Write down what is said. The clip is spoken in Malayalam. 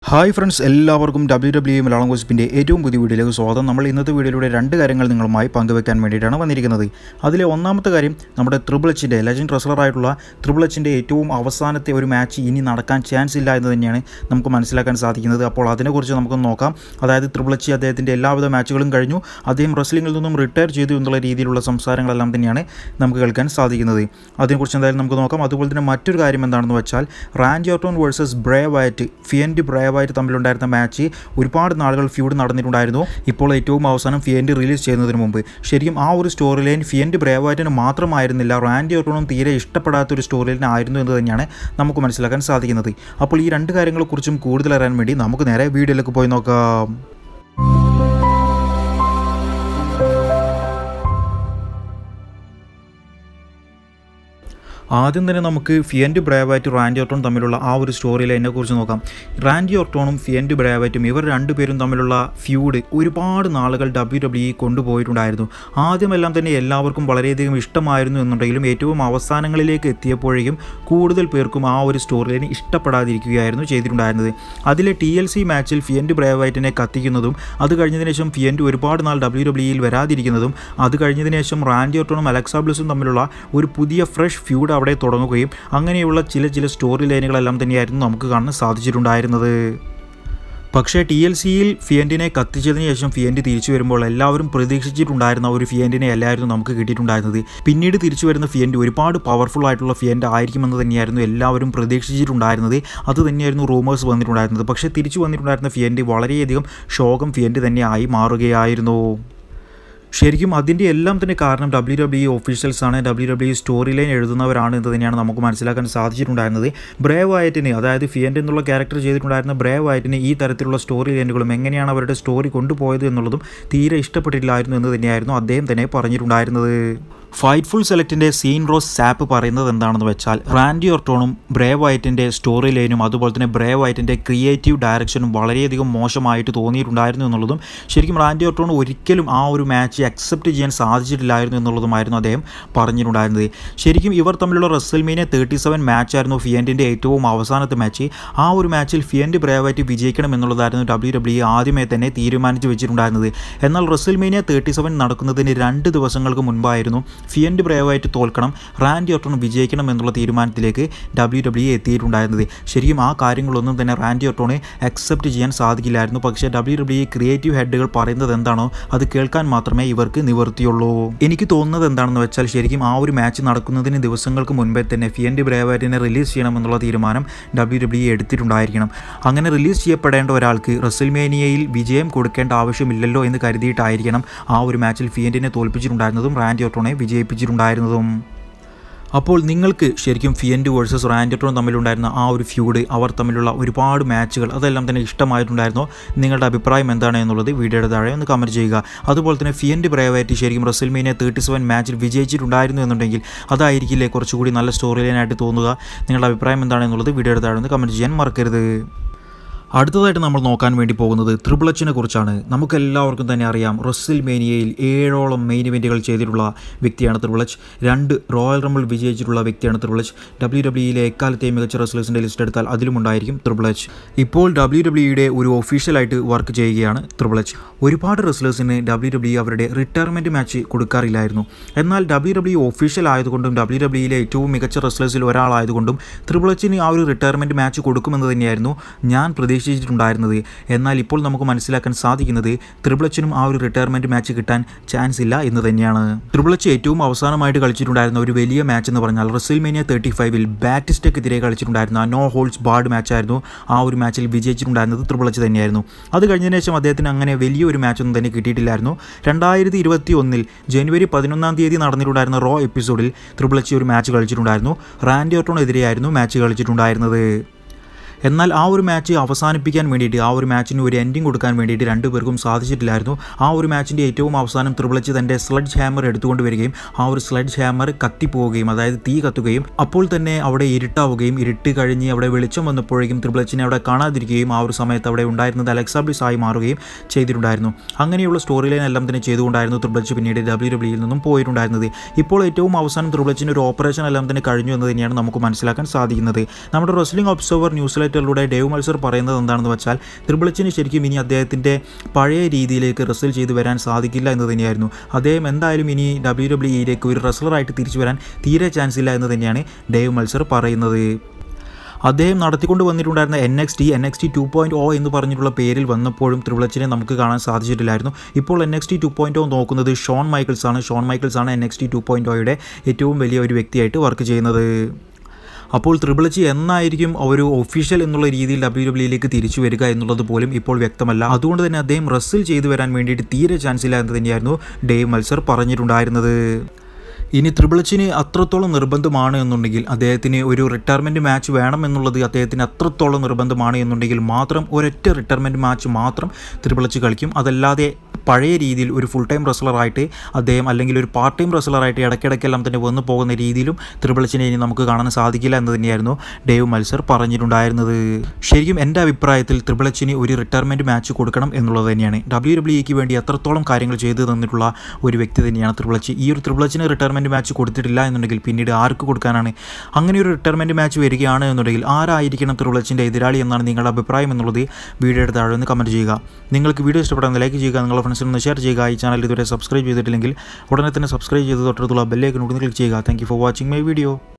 ഹായ് ഫ്രണ്ട്സ് എല്ലാവർക്കും ഡബ്ല്യു ഡബ്ല്യു മലയാളം ഗോസിപ്പിൻ്റെ ഏറ്റവും പുതിയ വീഡിയോയിലേക്ക് സ്വാഗതം നമ്മൾ ഇന്നത്തെ വീഡിയോയിലൂടെ രണ്ട് കാര്യങ്ങൾ നിങ്ങളുമായി പങ്കുവെക്കാൻ വേണ്ടിയിട്ടാണ് വന്നിരിക്കുന്നത് അതിലെ ഒന്നാമത്തെ കാര്യം നമ്മുടെ ത്രിബിൾ എച്ചിൻ്റെ ലെജൻഡ് റെസ്ലറായിട്ടുള്ള ത്രിബിൾ എച്ചിൻ്റെ ഏറ്റവും അവസാനത്തെ ഒരു മാച്ച് ഇനി നടക്കാൻ ചാൻസ് ഇല്ല എന്ന് തന്നെയാണ് നമുക്ക് മനസ്സിലാക്കാൻ സാധിക്കുന്നത് അപ്പോൾ അതിനെക്കുറിച്ച് നമുക്കൊന്ന് നോക്കാം അതായത് ത്രിബിൾ എച്ചി അദ്ദേഹത്തിൻ്റെ എല്ലാവിധ മാച്ചുകളും കഴിഞ്ഞു അദ്ദേഹം റെസ്ലിംഗിൽ നിന്നും റിട്ടയർ ചെയ്തു എന്നുള്ള രീതിയിലുള്ള സംസാരങ്ങളെല്ലാം തന്നെയാണ് നമുക്ക് കേൾക്കാൻ സാധിക്കുന്നത് അതിനെക്കുറിച്ച് എന്തായാലും നമുക്ക് നോക്കാം അതുപോലെ തന്നെ മറ്റൊരു കാര്യം എന്താണെന്ന് വെച്ചാൽ Randy Orton versus Bray Wyatt Fiend Bray Wyatt തമ്മിലുണ്ടായിരുന്ന മാച്ച് ഒരുപാട് നാളുകൾ ഫ്യൂഡ് നടന്നിട്ടുണ്ടായിരുന്നു ഇപ്പോൾ ഏറ്റവും അവസാനം ഫിയൻഡ് റിലീസ് ചെയ്യുന്നതിന് മുമ്പ് ശരിക്കും ആ ഒരു സ്റ്റോറി ലൈൻ ഫിയൻഡ് ബ്രേവായിട്ടിന് മാത്രമായിരുന്നില്ല റാൻഡി ഓർട്ടോണും തീരെ ഇഷ്ടപ്പെടാത്ത ഒരു സ്റ്റോറി ലൈൻ ആയിരുന്നു എന്ന് തന്നെയാണ് നമുക്ക് മനസ്സിലാക്കാൻ സാധിക്കുന്നത് അപ്പോൾ ഈ രണ്ട് കാര്യങ്ങളെക്കുറിച്ചും കൂടുതൽ അറിയാൻ വേണ്ടി നമുക്ക് നേരെ വീഡിയോയിലേക്ക് പോയി നോക്കാം ആദ്യം തന്നെ നമുക്ക് ഫിയൻഡ് ബ്രേവായിട്ട് റാൻഡി ഓർട്ടോൺ തമ്മിലുള്ള ആ ഒരു സ്റ്റോറി ലൈനെ കുറിച്ച് നോക്കാം റാൻഡി ഓർട്ടോണും ഫിയൻഡ് ബ്രേവായിട്ടും ഇവർ രണ്ടുപേരും തമ്മിലുള്ള ഫ്യൂഡ് ഒരുപാട് നാളുകൾ ഡബ്ല്യു ഡബ്ല്യു കൊണ്ടുപോയിട്ടുണ്ടായിരുന്നു ആദ്യമെല്ലാം തന്നെ എല്ലാവർക്കും വളരെയധികം ഇഷ്ടമായിരുന്നു എന്നുണ്ടെങ്കിലും ഏറ്റവും അവസാനങ്ങളിലേക്ക് എത്തിയപ്പോഴേക്കും കൂടുതൽ പേർക്കും ആ ഒരു സ്റ്റോറി ലൈൻ ഇഷ്ടപ്പെടാതിരിക്കുകയായിരുന്നു ചെയ്തിട്ടുണ്ടായിരുന്നത് അതിലെ ടി എൽ സി മാച്ചിൽ ഫിയൻഡ് ബ്രേവായിട്ടിനെ കത്തിക്കുന്നതും അത് കഴിഞ്ഞതിന് ശേഷം ഫിയൻഡ് ഒരുപാട് നാൾ ഡബ്ല്യു ഡബ്ല്യുയിൽ വരാതിരിക്കുന്നതും അത് കഴിഞ്ഞതിന് ശേഷം റാൻഡി ഓർട്ടോണും അലക്സാ ബ്ലസും തമ്മിലുള്ള ഒരു പുതിയ ഫ്രഷ് ഫ്യൂഡ് അവിടെ തുടങ്ങുകയും അങ്ങനെയുള്ള ചില ചില സ്റ്റോറി ലൈനുകളെല്ലാം തന്നെയായിരുന്നു നമുക്ക് കാണാൻ സാധിച്ചിട്ടുണ്ടായിരുന്നത് പക്ഷേ ടി എൽ സിയിൽ ഫിയൻറ്റിനെ കത്തിച്ചതിന് ശേഷം ഫിയൻറ്റ് തിരിച്ചു വരുമ്പോൾ എല്ലാവരും പ്രതീക്ഷിച്ചിട്ടുണ്ടായിരുന്ന ഒരു ഫിയൻറ്റിനെ അല്ലായിരുന്നു നമുക്ക് കിട്ടിയിട്ടുണ്ടായിരുന്നത് പിന്നീട് തിരിച്ചു വരുന്ന ഫിയൻറ്റ് ഒരുപാട് പവർഫുൾ ആയിട്ടുള്ള ഫിയൻറ്റ് ആയിരിക്കുമെന്ന് തന്നെയായിരുന്നു എല്ലാവരും പ്രതീക്ഷിച്ചിട്ടുണ്ടായിരുന്നത് അത് തന്നെയായിരുന്നു റൂമേഴ്സ് വന്നിട്ടുണ്ടായിരുന്നത് പക്ഷേ തിരിച്ചു വന്നിട്ടുണ്ടായിരുന്ന ഫിയൻറ്റ് വളരെയധികം ശോകം ഫിയൻറ്റ് തന്നെയായി മാറുകയായിരുന്നു ശരിക്കും അതിൻ്റെ എല്ലാം തന്നെ കാരണം ഡബ്ല്യു ഡബ്ല്യു ഒഫീഷ്യൽസ് ആണ് ഡബ്ല്യു ഡബ്ല്യു സ്റ്റോറി ലൈൻ എഴുതുന്നവരാണ് എന്ന് തന്നെയാണ് നമുക്ക് മനസ്സിലാക്കാൻ സാധിച്ചിട്ടുണ്ടായിരുന്നത് ബ്രേവ് ആയിട്ടിന് അതായത് ഫിയൻഡ് എന്നുള്ള ക്യാരക്ടർ ചെയ്തിട്ടുണ്ടായിരുന്ന ബ്രേവ് ആയിട്ടിന് ഈ തരത്തിലുള്ള സ്റ്റോറി ലൈനുകളും എങ്ങനെയാണ് അവരുടെ സ്റ്റോറി കൊണ്ടുപോയത് എന്നുള്ളതും തീരെ ഇഷ്ടപ്പെട്ടില്ലായിരുന്നു എന്ന് തന്നെയായിരുന്നു അദ്ദേഹം തന്നെ പറഞ്ഞിട്ടുണ്ടായിരുന്നത് ഫൈറ്റ്ഫുൾ സെലക്റ്റിൻ്റെ സീൻ റോസ് സാപ്പ് പറയുന്നത് എന്താണെന്ന് വെച്ചാൽ റാൻഡി ഓർട്ടോണും ബ്രേവ് വൈറ്റിൻ്റെ സ്റ്റോറി ലൈനും അതുപോലെ തന്നെ ബ്രേവ് വൈറ്റിൻ്റെ ക്രിയേറ്റീവ് ഡയറക്ഷനും വളരെയധികം മോശമായിട്ട് തോന്നിയിട്ടുണ്ടായിരുന്നു എന്നുള്ളതും ശരിക്കും റാൻഡി ഓർട്ടോൺ ഒരിക്കലും ആ ഒരു മാച്ച് അക്സെപ്റ്റ് ചെയ്യാൻ സാധിച്ചിട്ടില്ലായിരുന്നു എന്നുള്ളതുമായിരുന്നു അദ്ദേഹം പറഞ്ഞിട്ടുണ്ടായിരുന്നത് ശരിക്കും ഇവർ തമ്മിലുള്ള റെസൽമീനിയ തേർട്ടി സെവൻ മാച്ചായിരുന്നു ഫിയൻറ്റിൻ്റെ ഏറ്റവും അവസാനത്തെ മാച്ച് ആ ഒരു മാച്ചിൽ ഫിയൻറ്റ് ബ്രേവായിട്ട് വിജയിക്കണം എന്നുള്ളതായിരുന്നു ഡബ്ല്യു ഡബ്ല്യു ആദ്യമേ തന്നെ തീരുമാനിച്ചു വെച്ചിട്ടുണ്ടായിരുന്നത് എന്നാൽ റെസൽമേനിയ തേർട്ടി സെവൻ നടക്കുന്നതിന് രണ്ട് ദിവസങ്ങൾക്ക് മുൻപായിരുന്നു ഫിയൻഡ് ബ്രേവായിട്ട് തോൽക്കണം റാൻഡി ഓർട്ടോൺ വിജയിക്കണം എന്നുള്ള തീരുമാനത്തിലേക്ക് ഡബ്ല്യു ഡബ്ല്യു എത്തിയിട്ടുണ്ടായിരുന്നത് ശരിക്കും ആ കാര്യങ്ങളൊന്നും തന്നെ റാൻഡി ഓർട്ടോണെ അക്സെപ്റ്റ് ചെയ്യാൻ സാധിക്കില്ലായിരുന്നു പക്ഷേ ഡബ്ല്യു ഡബ്ല്യു ക്രിയേറ്റീവ് ഹെഡുകൾ പറയുന്നത് എന്താണോ അത് കേൾക്കാൻ മാത്രമേ ഇവർക്ക് നിവർത്തിയുള്ളൂ എനിക്ക് തോന്നുന്നത് എന്താണെന്ന് വെച്ചാൽ ശരിക്കും ആ ഒരു മാച്ച് നടക്കുന്നതിന് ദിവസങ്ങൾക്ക് മുൻപേ തന്നെ ഫിയൻഡ് ബ്രേവായിട്ടിനെ റിലീസ് ചെയ്യണമെന്നുള്ള തീരുമാനം ഡബ്ല്യു ഡബ്ല്യു എടുത്തിട്ടുണ്ടായിരിക്കണം അങ്ങനെ റിലീസ് ചെയ്യപ്പെടേണ്ട ഒരാൾക്ക് റെസൽമേനിയയിൽ വിജയം കൊടുക്കേണ്ട ആവശ്യമില്ലല്ലോ എന്ന് കരുതിയിട്ടായിരിക്കണം ആ ഒരു മാച്ചിൽ ഫിയൻറ്റിനെ തോൽപ്പിച്ചിട്ടുണ്ടായിരുന്നതും റാൻഡി ഓർട്ടോണെ വിജയിപ്പിച്ചിട്ടുണ്ടായിരുന്നതും അപ്പോൾ നിങ്ങൾക്ക് ശരിക്കും ഫിയൻഡ് വേഴ്സസ് റാൻഡറ്റോൺ തമ്മിലുണ്ടായിരുന്ന ആ ഒരു ഫ്യൂഡ് അവർ തമ്മിലുള്ള ഒരുപാട് മാച്ചുകൾ അതെല്ലാം തന്നെ ഇഷ്ടമായിട്ടുണ്ടായിരുന്നോ നിങ്ങളുടെ അഭിപ്രായം എന്താണ് എന്നുള്ളത് വീഡിയോയുടെ താഴെ ഒന്ന് കമൻറ്റ് ചെയ്യുക അതുപോലെ തന്നെ ഫിയൻഡ് ബ്രേവായിട്ട് ശരിക്കും റെസൽമീനിയ തേർട്ടി സെവൻ മാച്ചിൽ വിജയിച്ചിട്ടുണ്ടായിരുന്നു എന്നുണ്ടെങ്കിൽ അതായിരിക്കില്ലേ കുറച്ചുകൂടി നല്ല സ്റ്റോറി ലൈനായിട്ട് തോന്നുക നിങ്ങളുടെ അഭിപ്രായം എന്താണെന്നുള്ളത് വീഡിയോയുടെ താഴെ ഒന്ന് കമൻറ്റ് ചെയ്യാൻ മറക്കരുത് അടുത്തതായിട്ട് നമ്മൾ നോക്കാൻ വേണ്ടി പോകുന്നത് ത്രിബിളച്ചിനെ കുറിച്ചാണ് നമുക്കെല്ലാവർക്കും തന്നെ അറിയാം റൊസിൽ മേനിയയിൽ ഏഴോളം മെയിൻ ഇവൻറ്റുകൾ ചെയ്തിട്ടുള്ള വ്യക്തിയാണ് ത്രിബിളച്ച് രണ്ട് റോയൽ റംബിൾ വിജയിച്ചിട്ടുള്ള വ്യക്തിയാണ് ത്രിബിളച്ച് ഡബ്ല്യു ഡബ്ല്യുയിലെ എക്കാലത്തെയും മികച്ച റെസ്ലേഴ്സിൻ്റെ ലിസ്റ്റ് എടുത്താൽ അതിലുമുണ്ടായിരിക്കും ത്രിബിളച്ച് ഇപ്പോൾ ഡബ്ല്യു ഡബ്ല്യുയുടെ ഒരു ഒഫീഷ്യലായിട്ട് വർക്ക് ചെയ്യുകയാണ് ത്രിബിളച്ച് ഒരുപാട് റെസ്ലേഴ്സിന് ഡബ്ല്യു ഡബ്ല്യു അവരുടെ റിട്ടയർമെൻറ്റ് മാച്ച് കൊടുക്കാറില്ലായിരുന്നു എന്നാൽ ഡബ്ല്യു ഡബ്ല്യു ഒഫീഷ്യൽ ആയതുകൊണ്ടും ഡബ്ല്യു ഡബ്ല്യുയിലെ ഏറ്റവും മികച്ച റെസ്ലേഴ്സിൽ ഒരാളായതുകൊണ്ടും ത്രിബിളച്ചിന് ആ ഒരു റിട്ടയർമെൻറ്റ് മാച്ച് കൊടുക്കുമെന്ന് തന്നെയായിരുന്നു ഞാൻ പ്രതീക്ഷിച്ചിട്ടുണ്ടായിരുന്നത് എന്നാൽ ഇപ്പോൾ നമുക്ക് മനസ്സിലാക്കാൻ സാധിക്കുന്നത് ത്രിബിളച്ചിനും ആ ഒരു റിട്ടയർമെൻറ്റ് മാച്ച് കിട്ടാൻ ചാൻസ് ഇല്ല എന്ന് തന്നെയാണ് ത്രിബിളച്ച് ഏറ്റവും അവസാനമായിട്ട് കളിച്ചിട്ടുണ്ടായിരുന്ന ഒരു വലിയ മാച്ച് എന്ന് പറഞ്ഞാൽ റെസിൽമേനിയ തേർട്ടി ഫൈവിൽ ബാറ്റിസ്റ്റക്കെതിരെ കളിച്ചിട്ടുണ്ടായിരുന്ന നോ ഹോൾസ് ബാർഡ് മാച്ചായിരുന്നു ആ ഒരു മാച്ചിൽ വിജയിച്ചിട്ടുണ്ടായിരുന്നത് ത്രിബിളച്ച് തന്നെയായിരുന്നു അത് കഴിഞ്ഞതിന് ശേഷം അദ്ദേഹത്തിന് അങ്ങനെ വലിയൊരു മാച്ചൊന്നും തന്നെ കിട്ടിയിട്ടില്ലായിരുന്നു രണ്ടായിരത്തി ഇരുപത്തി ഒന്നിൽ ജനുവരി പതിനൊന്നാം തീയതി നടന്നിട്ടുണ്ടായിരുന്ന റോ എപ്പിസോഡിൽ ത്രിബിളച്ച് ഒരു മാച്ച് കളിച്ചിട്ടുണ്ടായിരുന്നു റാൻഡി ഓട്ടോണെതിരെയായിരുന്നു മാച്ച് കളിച്ചിട്ടുണ്ടായിരുന്നത് എന്നാൽ ആ ഒരു മാച്ച് അവസാനിപ്പിക്കാൻ വേണ്ടിയിട്ട് ആ ഒരു മാച്ചിന് ഒരു എൻഡിങ് കൊടുക്കാൻ വേണ്ടിയിട്ട് രണ്ടുപേർക്കും സാധിച്ചിട്ടില്ലായിരുന്നു ആ ഒരു മാച്ചിൻ്റെ ഏറ്റവും അവസാനം ത്രിപിളച്ച് തൻ്റെ സ്ലഡ്ജ് ഹാമർ എടുത്തുകൊണ്ട് വരികയും ആ ഒരു സ്ലഡ്ജ് ഹാമർ കത്തിപ്പോവുകയും അതായത് തീ കത്തുകയും അപ്പോൾ തന്നെ അവിടെ ഇരുട്ടാവുകയും ഇരുട്ട് കഴിഞ്ഞ് അവിടെ വെളിച്ചം വന്നപ്പോഴേക്കും ത്രിപിളച്ചിനെ അവിടെ കാണാതിരിക്കുകയും ആ ഒരു സമയത്ത് അവിടെ ഉണ്ടായിരുന്നത് അലക്സാബ്ലിസ് ആയി മാറുകയും ചെയ്തിട്ടുണ്ടായിരുന്നു അങ്ങനെയുള്ള സ്റ്റോറി ലൈൻ എല്ലാം തന്നെ ചെയ്തുകൊണ്ടായിരുന്നു ത്രിപിളച്ച് പിന്നീട് ഡബ്ല്യു ഡബ്ല്യുയിൽ നിന്നും പോയിട്ടുണ്ടായിരുന്നത് ഇപ്പോൾ ഏറ്റവും അവസാനം ത്രിപിളച്ചിൻ്റെ ഒരു ഓപ്പറേഷൻ എല്ലാം തന്നെ കഴിഞ്ഞു എന്ന് തന്നെയാണ് നമുക്ക് മനസ്സിലാക്കാൻ സാധിക്കുന്നത് നമ്മുടെ റെസ്ലിംഗ് ഒബ്സർവർ ന്യൂസിലെ ട്വിറ്ററിലൂടെ ഡേവ് മത്സർ പറയുന്നത് എന്താണെന്ന് വെച്ചാൽ ത്രിബിൾ എച്ചിന് ശരിക്കും ഇനി അദ്ദേഹത്തിൻ്റെ പഴയ രീതിയിലേക്ക് റെസിൽ ചെയ്ത് വരാൻ സാധിക്കില്ല എന്ന് തന്നെയായിരുന്നു അദ്ദേഹം എന്തായാലും ഇനി ഡബ്ല്യു ഡബ്ല്യു ഇയിലേക്ക് ഒരു റെസ്ലറായിട്ട് തിരിച്ചു വരാൻ തീരെ ചാൻസ് ഇല്ല എന്ന് തന്നെയാണ് ഡേവ് മത്സർ പറയുന്നത് അദ്ദേഹം നടത്തിക്കൊണ്ട് വന്നിട്ടുണ്ടായിരുന്ന N X T N X T two point O എന്ന് പറഞ്ഞിട്ടുള്ള പേരിൽ വന്നപ്പോഴും ത്രിവിളച്ചിനെ നമുക്ക് കാണാൻ സാധിച്ചിട്ടില്ലായിരുന്നു ഇപ്പോൾ N X T two point O നോക്കുന്നത് ഷോൺ മൈക്കിൾസ് ആണ് ഷോൺ മൈക്കിൾസ് ആണ് N X T two point ഒയുടെ ഏറ്റവും വലിയ ഒരു വ്യക്തിയായിട്ട് വർക്ക് ചെയ്യുന്നത് അപ്പോൾ ത്രിബിളച്ചി എന്നായിരിക്കും ഒരു ഒഫീഷ്യൽ എന്നുള്ള രീതിയിൽ ഡബ്ല്യു ഡബ്ല്യുയിലേക്ക് തിരിച്ചു വരിക എന്നുള്ളത് പോലും ഇപ്പോൾ വ്യക്തമല്ല അതുകൊണ്ട് തന്നെ അദ്ദേഹം റസ്സിൽ ചെയ്തു വരാൻ വേണ്ടിയിട്ട് തീരെ ചാൻസ് ഇല്ല എന്ന് തന്നെയായിരുന്നു ഡേവ് മത്സർ പറഞ്ഞിട്ടുണ്ടായിരുന്നത് ഇനി ത്രിബിളച്ചിന് അത്രത്തോളം നിർബന്ധമാണ് എന്നുണ്ടെങ്കിൽ അദ്ദേഹത്തിന് ഒരു റിട്ടയർമെൻറ്റ് മാച്ച് വേണം എന്നുള്ളത് അദ്ദേഹത്തിന് അത്രത്തോളം നിർബന്ധമാണ് എന്നുണ്ടെങ്കിൽ മാത്രം ഒരൊറ്റ റിട്ടയർമെൻറ്റ് മാച്ച് മാത്രം ത്രിബിളച്ച് കളിക്കും അതല്ലാതെ പഴയ രീതിയിൽ ഒരു ഫുൾ ടൈം റെസ്ലറായിട്ട് അദ്ദേഹം അല്ലെങ്കിൽ ഒരു പാർട്ട് ടൈം റെസ്ലറായിട്ട് ഇടയ്ക്കിടയ്ക്കെല്ലാം തന്നെ വന്നു പോകുന്ന രീതിയിലും ത്രിബിളച്ചിനെ ഇനി നമുക്ക് കാണാൻ സാധിക്കില്ല എന്ന് തന്നെയായിരുന്നു ഡേവ് മത്സർ പറഞ്ഞിട്ടുണ്ടായിരുന്നത് ശരിക്കും എൻ്റെ അഭിപ്രായത്തിൽ ത്രിബിളച്ചിന് ഒരു റിട്ടയർമെൻറ്റ് മാച്ച് കൊടുക്കണം എന്നുള്ളത് തന്നെയാണ് ഡബ്ല്യു ഡബ്ല്യു ഇക്ക് വേണ്ടി എത്രത്തോളം കാര്യങ്ങൾ ചെയ്തു തന്നിട്ടുള്ള ഒരു വ്യക്തി തന്നെയാണ് ത്രിബിളച്ചി ഈ ഒരു ത്രിബിളച്ചിന് റിട്ടയർമെൻറ്റ് മാച്ച് കൊടുത്തിട്ടില്ല എന്നുണ്ടെങ്കിൽ പിന്നീട് ആർക്ക് കൊടുക്കാനാണ് അങ്ങനെ ഒരു റിട്ടയർമെൻറ്റ് മാച്ച് വരികയാണ് എന്നുണ്ടെങ്കിൽ ആരായിരിക്കണം ത്രിബിളച്ചിൻ്റെ എതിരാളി എന്നാണ് നിങ്ങളുടെ അഭിപ്രായം എന്നുള്ളത് വീഡിയോയുടെ താഴെ നിന്ന് കമൻറ്റ് ചെയ്യുക നിങ്ങൾക്ക് വീഡിയോ ഇഷ്ടപ്പെടാൻ ലൈക്ക് ചെയ്യുക നിങ്ങളുടെ ഫ്രണ്ട്സിന് ഒന്ന് ഷെയർ ചെയ്യുക ഈ ചാനൽ ഇതുവരെ സബ്സ്ക്രൈബ് ചെയ്തിട്ടില്ലെങ്കിൽ ഉടനെ തന്നെ സബ്സ്ക്രൈബ് ചെയ്ത് തൊട്ടടുത്തുള്ള ബെല്ലേക്ക് നോക്കി ക്ലിക്ക് ചെയ്യുക thank for watching my video